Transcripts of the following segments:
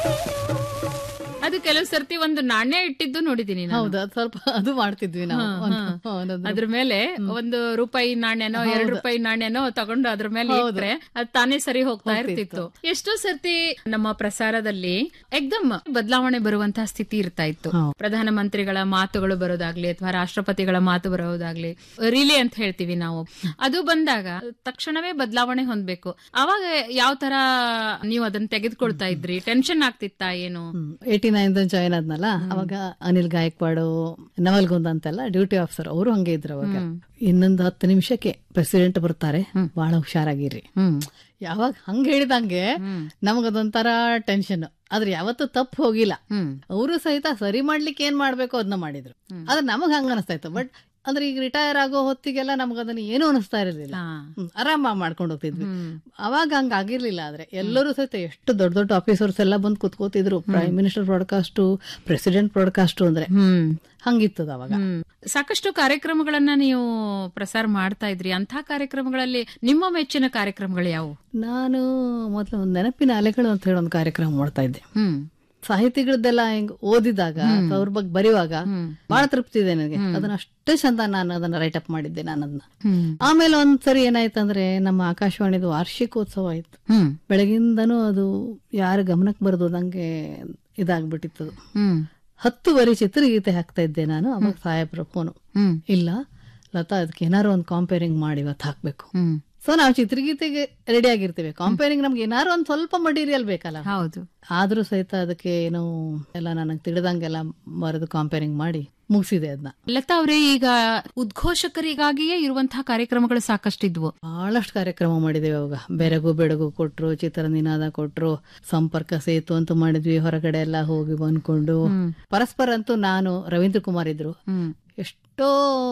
ಅದು ಕೆಲವು ಸರ್ತಿ ಒಂದು ನಾಣ್ಯ ಇಟ್ಟಿದ್ದು ನೋಡಿದೀನಿ ನಾನು. ಹೌದು ಅದು ಸ್ವಲ್ಪ ಅದು ಮಾಡ್ತಿದ್ವಿ ನಾವು ಒಂದು- ಒಂದೊಂದು ಅದ್ರ ಮೇಲೆ ಒಂದು ರೂಪಾಯಿ ನಾಣ್ಯನೋ ಎರಡು ರೂಪಾಯಿ ನಾಣ್ಯನೋ ತಗೊಂಡು ಅದ್ರ ಮೇಲೆ ಇಟ್ರೆ ಅದು ತಾನೇ ಸರಿ ಹೋಗ್ತಾ ಇರ್ತಿತ್ತು ಎಷ್ಟೋ ಸರ್ತಿ ನಮ್ಮ ಪ್ರಸಾರದಲ್ಲಿ ಎಕ್ದಮ್ ಬದಲಾವಣೆ ಬರುವಂತಹ ಸ್ಥಿತಿ ಇರ್ತಾ ಇತ್ತು ಪ್ರಧಾನಮಂತ್ರಿಗಳ ಮಾತುಗಳು ಬರೋದಾಗ್ಲಿ ಅಥವಾ ರಾಷ್ಟ್ರಪತಿಗಳ ಮಾತು ಬರೋದಾಗ್ಲಿ ರಿಲೇ ಅಂತ ಹೇಳ್ತೀವಿ ನಾವು ಅದು ಬಂದಾಗ ತಕ್ಷಣವೇ ಬದಲಾವಣೆ ಹೊಂದ್ಬೇಕು ಅವಾಗ ಯಾವ ತರ ನೀವು ಅದನ್ನ ತೆಗೆದುಕೊಳ್ತಾ ಇದ್ರಿ ಟೆನ್ಷನ್ ಆಗ್ತಿತ್ತಾ ಏನು ಏಟಿ ನೈನ್ ಜಾಯ್ನ್ ಆದ್ನಲ್ಲ ಅವಾಗ ಅನಿಲ್ ಗಾಯಕ್ವಾಡು ನವಲ್ಗುಂದ್ ಅಂತೆಲ್ಲ ಡ್ಯೂಟಿ ಆಫೀಸರ್ ಅವರು ಹಂಗೆ ಇದ್ರು ಅವಾಗ ಇನ್ನೊಂದು ಹತ್ತು ನಿಮಿಷಕ್ಕೆ ಪ್ರೆಸಿಡೆಂಟ್ ಬರ್ತಾರೆ ಬಹಳ ಹುಷಾರಾಗಿರ್ರಿ ಹ್ಮ್ ಯಾವಾಗ ಹಂಗ ಹೇಳಿದಂಗೆ ನಮಗದೊಂಥರ ಟೆನ್ಷನ್ ಆದ್ರೆ ಯಾವತ್ತೂ ತಪ್ಪು ಹೋಗಿಲ್ಲ ಹ್ಮ್ ಅವರು ಸಹಿತ ಸರಿ ಮಾಡ್ಲಿಕ್ಕೆ ಏನ್ ಮಾಡ್ಬೇಕು ಅದನ್ನ ಮಾಡಿದ್ರು ಆದ್ರೆ ನಮಗ್ ಹಂಗ ಅನಿಸ್ತಾ ಇತ್ತು ಬಟ್ ಅಂದ್ರೆ ಈಗ ರಿಟೈರ್ ಆಗೋ ಹೊತ್ತಿಗೆಲ್ಲ ನಮ್ಗೆ ಅದನ್ನ ಏನೂ ಅನಿಸ್ತಾ ಇರಲಿಲ್ಲ ಹಾ. ಹ್ಮ್, ಆರಾಮಾಗಿ ಮಾಡ್ಕೊಂಡು ಹೋಗ್ತಿದ್ವಿ ಹ್ಮ್. ಅವಾಗ ಹಂಗ ಆಗಿರ್ಲಿಲ್ಲ ಆದ್ರೆ ಎಲ್ಲರೂ ಸಹಿತ ಎಷ್ಟು ದೊಡ್ಡ ದೊಡ್ಡ ಆಫೀಸರ್ಸ್ ಎಲ್ಲ ಬಂದು ಕುತ್ಕೋತಿದ್ರು prime minister broadcast president broadcast ಅಂದ್ರೆ ಹ್ಮ್ ಹಂಗಿತ್ತದ ಅವಾಗ ಹ್ಮ್. ಸಾಕಷ್ಟು ಕಾರ್ಯಕ್ರಮಗಳನ್ನ ನೀವು ಪ್ರಸಾರ ಮಾಡ್ತಾ ಇದ್ರಿ ಅಂತ ಕಾರ್ಯಕ್ರಮಗಳಲ್ಲಿ ನಿಮ್ಮ ಮೆಚ್ಚಿನ ಕಾರ್ಯಕ್ರಮಗಳು ಯಾವುವು ನಾನು ಮೊದಲು ಒಂದು ನೆನಪಿನ ಅಲೆಗಳು ಅಂತ ಹೇಳಿ ಒಂದು ಕಾರ್ಯಕ್ರಮ ಮಾಡ್ತಾ ಇದ್ದೆ ಹ್ಮ್ ಸಾಹಿತಿಗಳದ್ದೆಲ್ಲ ಹಿಂಗ್ ಓದಿದಾಗ ಅಥವಾ ಅವ್ರ ಬಗ್ಗೆ ಬರೆಯುವಾಗ ಬಹಳ ತೃಪ್ತಿ ಇದೆ ನನಗೆ ಅದನ್ನ ಅಷ್ಟೇ ಚಂದ ನಾನು ಅದನ್ನ ರೈಟ್ ಅಪ್ ಮಾಡಿದ್ದೆ ನಾನು ಅದನ್ನ ಹ್ಮ್ ಆಮೇಲೆ ಒಂದ್ಸರಿ ಏನಾಯ್ತಂದ್ರೆ ನಮ್ಮ ಆಕಾಶವಾಣಿದು ವಾರ್ಷಿಕೋತ್ಸವ ಆಯ್ತು ಹ್ಮ್ ಬೆಳಗಿಂದನೂ ಅದು ಯಾರ ಗಮನಕ್ಕೆ ಬರೋದು ನಂಗೆ ಇದಾಗ್ಬಿಟ್ಟಿತ್ತು ಹ್ಮ್ ಹತ್ತುವರೆ ಚಿತ್ರಗೀತೆ ಹಾಕ್ತಾ ಇದ್ದೆ ನಾನು ಅವಾಗ ಸಾಹೇಬ್ರ ಫೋನು ಹ್ಮ್ ಇಲ್ಲ ಲತಾ ಅದಕ್ಕೆ ಏನಾರು ಒಂದು ಕಾಂಪೇರಿಂಗ್ ಮಾಡಿ ಇವತ್ತು ಹಾಕ್ಬೇಕು ಹ್ಮ್ ಸೊ ನಾವು ಚಿತ್ರಗೀತೆಗೆ ರೆಡಿ ಆಗಿರ್ತೀವಿ ಕಾಂಪೇರಿಂಗ್ ನಮ್ಗೆ ಏನಾರು ಒಂದ್ ಸ್ವಲ್ಪ ಮಟೀರಿಯಲ್ ಬೇಕಲ್ಲ ಹೌದು ಆದ್ರೂ ಸಹಿತ ಅದಕ್ಕೆ ಏನೋ ಎಲ್ಲ ನನಗೆ ತಿಳಿದಂಗೆಲ್ಲ ಬರೆದು ಕಾಂಪೇರಿಂಗ್ ಮಾಡಿ ಮುಗಿಸಿದೆ ಅದನ್ನ ಲತಾ ಅವರೇ ಈಗ ಉದ್ಘೋಷಕರಿಗಾಗಿಯೇ ಇರುವಂತಹ ಕಾರ್ಯಕ್ರಮಗಳು ಸಾಕಷ್ಟಿದ್ವು ಬಹಳಷ್ಟು ಕಾರ್ಯಕ್ರಮ ಮಾಡಿದ್ದೇವೆ ಅವಾಗ ಬೆರಗು ಬೆಳಗು ಕೊಟ್ರು ಚಿತ್ರ ನಿನಾದ ಕೊಟ್ರು ಸಂಪರ್ಕ ಸೇತು ಅಂತ ಮಾಡಿದ್ವಿ ಹೊರಗಡೆ ಎಲ್ಲ ಹೋಗಿ ಬಂದ್ಕೊಂಡು ಪರಸ್ಪರ ಅಂತೂ ನಾನು ರವೀಂದ್ರ ಕುಮಾರ್ ಇದ್ರು ಹ್ಮ್ ಎಷ್ಟೋ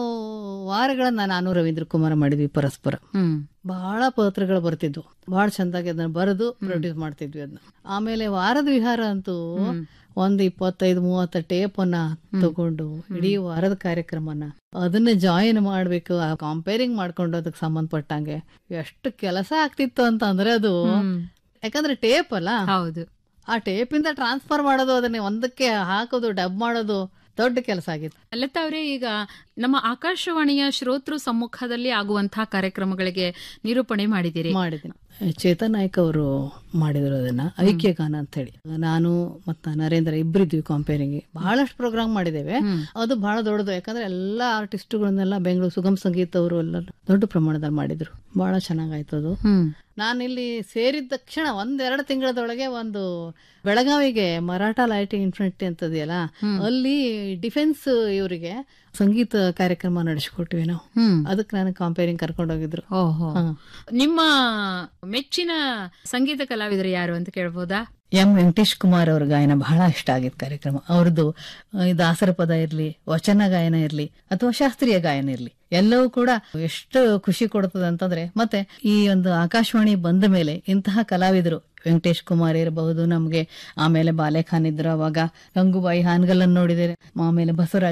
ವಾರಗಳನ್ನ ನಾನು ರವೀಂದ್ರ ಕುಮಾರ್ ಮಾಡಿದ್ವಿ ಪರಸ್ಪರ ಹ್ಮ್ ಬಹಳ ಪತ್ರಗಳು ಬರ್ತಿದ್ವು ಬಹಳ ಚಂದಾಗಿ ಅದನ್ನ ಬರೆದು ಪ್ರೊಡ್ಯೂಸ್ ಮಾಡ್ತಿದ್ವಿ ಅದನ್ನ ಆಮೇಲೆ ವಾರದ ವಿಹಾರ ಅಂತೂ ಒಂದ್ ಇಪ್ಪತ್ತೈದು ಮೂವತ್ತ ಟೇಪ್ ಅನ್ನ ತಗೊಂಡು ಇಡೀ ವಾರದ ಕಾರ್ಯಕ್ರಮನ ಅದನ್ನ ಜಾಯಿನ್ ಮಾಡ್ಬೇಕು ಕಂಪೇರಿಂಗ್ ಮಾಡ್ಕೊಂಡು ಅದಕ್ಕೆ ಸಂಬಂಧಪಟ್ಟಂಗೆ ಎಷ್ಟು ಕೆಲಸ ಆಗ್ತಿತ್ತು ಅಂತ ಅಂದ್ರೆ ಅದು ಯಾಕಂದ್ರೆ ಟೇಪ್ ಅಲ್ಲ ಹೌದು ಆ ಟೇಪಿಂದ ಟ್ರಾನ್ಸ್ಫರ್ ಮಾಡೋದು ಅದನ್ನ ಒಂದಕ್ಕೆ ಹಾಕೋದು ಡಬ್ ಮಾಡೋದು ದೊಡ್ಡ ಕೆಲಸ ಆಗಿತ್ತು ಲತಾ ಅವರೇ ಈಗ ನಮ್ಮ ಆಕಾಶವಾಣಿಯ ಶ್ರೋತೃ ಸಮ್ಮುಖದಲ್ಲಿ ಆಗುವಂತಹ ಕಾರ್ಯಕ್ರಮಗಳಿಗೆ ನಿರೂಪಣೆ ಮಾಡಿದ್ದೀರಿ ಮಾಡಿದ್ದೀನಿ ಚೇತನ್ ನಾಯ್ಕ್ ಅವರು ಮಾಡಿದ್ರು ಅದನ್ನ ಐಕ್ಯ ಗಾನ ಅಂತ ಹೇಳಿ ನಾನು ಮತ್ತ ನರೇಂದ್ರ ಇಬ್ಬರಿದ್ವಿ ಕಾಂಪೇರಿಂಗ್ ಬಹಳಷ್ಟು ಪ್ರೋಗ್ರಾಮ್ ಮಾಡಿದ್ದೇವೆ ಅದು ಬಹಳ ದೊಡ್ಡದು ಯಾಕಂದ್ರೆ ಎಲ್ಲಾ ಆರ್ಟಿಸ್ಟ್ಗಳನ್ನೆಲ್ಲ ಬೆಂಗಳೂರು ಸುಗಮ್ ಸಂಗೀತ ಅವರು ಎಲ್ಲ ದೊಡ್ಡ ಪ್ರಮಾಣದಲ್ಲಿ ಮಾಡಿದ್ರು ಬಹಳ ಚೆನ್ನಾಗಾಯ್ತು ಅದು ಹ್ಮ್ ನಾನಿಲ್ಲಿ ಸೇರಿದ ತಕ್ಷಣ ಒಂದೆರಡು ತಿಂಗಳದೊಳಗೆ ಒಂದು ಬೆಳಗಾವಿಗೆ ಮರಾಠ ಲೈಟಿಂಗ್ ಇನ್ಫಿನಿಟಿ ಅಂತದೆಯಲ್ಲ ಅಲ್ಲಿ ಡಿಫೆನ್ಸ್ ಇವರಿಗೆ ಸಂಗೀತ ಕಾರ್ಯಕ್ರಮ ನಡೆಸಿಕೊಟ್ವಿ ನಾವು ಹ್ಮ್ ಅದಕ್ಕೆ ನಾನು ಕಾಂಪೇರಿಂಗ್ ಕರ್ಕೊಂಡು ಹೋಗಿದ್ರು ಓಹೋ ಹಾ. ನಿಮ್ಮ ಮೆಚ್ಚಿನ ಸಂಗೀತ ಕಲಾವಿದರು ಯಾರು ಅಂತ ಕೇಳ್ಬೋದಾ ಎಂ ವೆಂಕಟೇಶ್ ಕುಮಾರ್ ಅವ್ರ ಗಾಯನ ಬಹಳ ಇಷ್ಟ ಆಗಿತ್ತು ಕಾರ್ಯಕ್ರಮ ಅವ್ರದ್ದು ಆ, ಈ ದಾಸರ ಪದ ಇರ್ಲಿ ವಚನ ಗಾಯನ ಇರ್ಲಿ ಅಥವಾ ಶಾಸ್ತ್ರೀಯ ಗಾಯನ ಇರ್ಲಿ ಎಲ್ಲವೂ ಕೂಡ ಎಷ್ಟು ಖುಷಿ ಕೊಡ್ತದೆ ಅಂತಂದ್ರೆ ಮತ್ತೆ ಈ ಒಂದು ಆಕಾಶವಾಣಿ ಬಂದ ಮೇಲೆ ಇಂತಹ ಕಲಾವಿದರು ವೆಂಕಟೇಶ್ ಕುಮಾರ್ ಇರಬಹುದು ನಮ್ಗೆ ಆಮೇಲೆ ಬಾಲೆ ಖಾನ್ ಇದ್ರು ಅವಾಗ ಗಂಗೂಬಾಯಿ ಹಾನ್ಗಲ್ ನೋಡಿದರೆ ಆಮೇಲೆ ಬಸವರಾಜ್